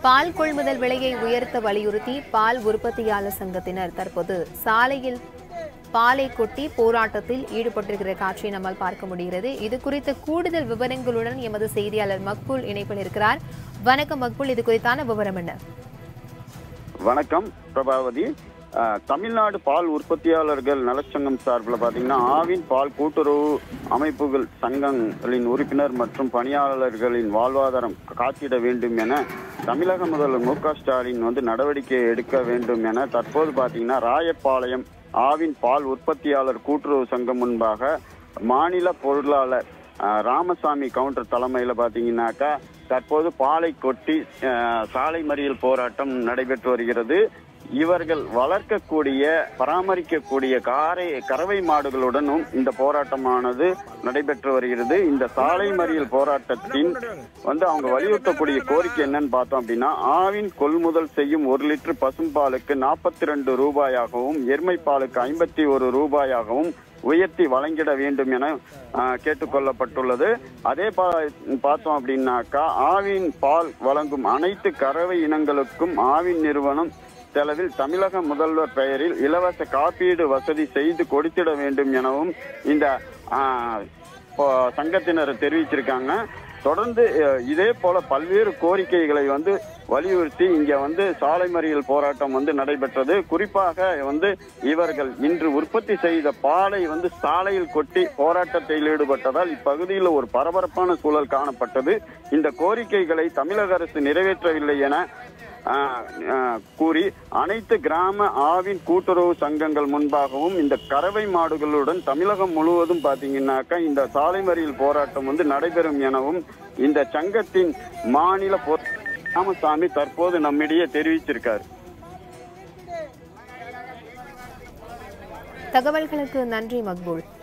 பால் கொள்முதல் விலையை உயர்த்த வலியுறுத்தி பால் உற்பத்தியாளர் சங்கத்தினர் தற்போது சாலையில் பாலை கொட்டி போராட்டத்தில் ஈடுபட்டிருக்கிற காட்சியை நம்மால் பார்க்க முடிகிறது இது குறித்த கூடுதல் விவரங்களுடன் எமது செய்தியாளர் மக்பூல் இணைப்பில் இருக்கிறார் வணக்கம் மக்பூல் இது குறித்தான விவரம் என்ன வணக்கம் பிரபாவதி அஹ், தமிழ்நாடு பால் உற்பத்தியாளர்கள் நலச்சங்கம் சார்பில் பார்த்தீங்கன்னா ஆவின் பால் கூட்டுறவு அமைப்புகள் சங்கங்களின் உறுப்பினர் மற்றும் பணியாளர்களின் வாழ்வாதாரம் காத்திட வேண்டும் என தமிழக முதல்வர் மு க ஸ்டாலின் வந்து நடவடிக்கை எடுக்க வேண்டும் என தற்போது பார்த்தீங்கன்னா ராயப்பாளையம் ஆவின் பால் உற்பத்தியாளர் கூட்டுறவு சங்கம் முன்பாக மாநில பொருளாளர் அஹ், ராமசாமி கவுண்டர் தலைமையில் பார்த்தீங்கன்னாக்கா தற்போது பாலை கொட்டி அஹ், சாலை மறியல் போராட்டம் நடைபெற்று வருகிறது இவர்கள் வளர்க்கக்கூடிய பராமரிக்கக்கூடிய காரை கறவை மாடுகளுடனும் இந்த போராட்டமானது நடைபெற்று வருகிறது இந்த சாலை மறியல் போராட்டத்தின் வந்து அவங்க வலியுறுத்தக்கூடிய கோரிக்கை என்னன்னு பார்த்தோம் அப்படின்னா ஆவின் கொள்முதல் செய்யும் ஒரு லிட்டர் பசும்பாலுக்கு நாற்பத்தி ரெண்டு ரூபாயாகவும் எருமை பாலுக்கு ஐம்பத்தி ஒரு ரூபாயாகவும் உயர்த்தி வழங்கிட வேண்டும் என ஆஹ், கேட்டுக்கொள்ளப்பட்டுள்ளது அதே பா பார்த்தோம் அப்படின்னாக்கா ஆவின் பால் வழங்கும் அனைத்து கறவை இனங்களுக்கும் ஆவின் நிறுவனம் செலவில் தமிழக முதல்வர் பெயரில் இலவச காப்பீடு வசதி செய்து கொடுத்திட வேண்டும் எனவும் இந்த ஆஹ், இப்போ சங்கத்தினர் தெரிவிச்சிருக்காங்க தொடர்ந்து அஹ், இதே போல பல்வேறு கோரிக்கைகளை வந்து வலியுறுத்தி இங்க வந்து சாலை மறியல் போராட்டம் வந்து நடைபெற்றது குறிப்பாக வந்து இவர்கள் இன்று உற்பத்தி செய்த பாலை வந்து சாலையில் கொட்டி போராட்டத்தில் ஈடுபட்டதால் இப்பகுதியில் ஒரு பரபரப்பான சூழல் காணப்பட்டது இந்த கோரிக்கைகளை தமிழக அரசு நிறைவேற்றவில்லை என ஆஹ், ஆஹ், கூறி அனைத்து கிராம ஆவின் கூட்டுறவு சங்கங்கள் முன்பாகவும் இந்த கறவை மாடுகளுடன் தமிழகம் முழுவதும் பாத்தீங்கன்னாக்கா இந்த சாலை மறியல் போராட்டம் வந்து நடைபெறும் எனவும் இந்த சங்கத்தின் மாநில பொ- ராமசாமி தற்போது நம்மிடையே தெரிவிச்சிருக்காரு தகவல்களுக்கு நன்றி மக்பூல்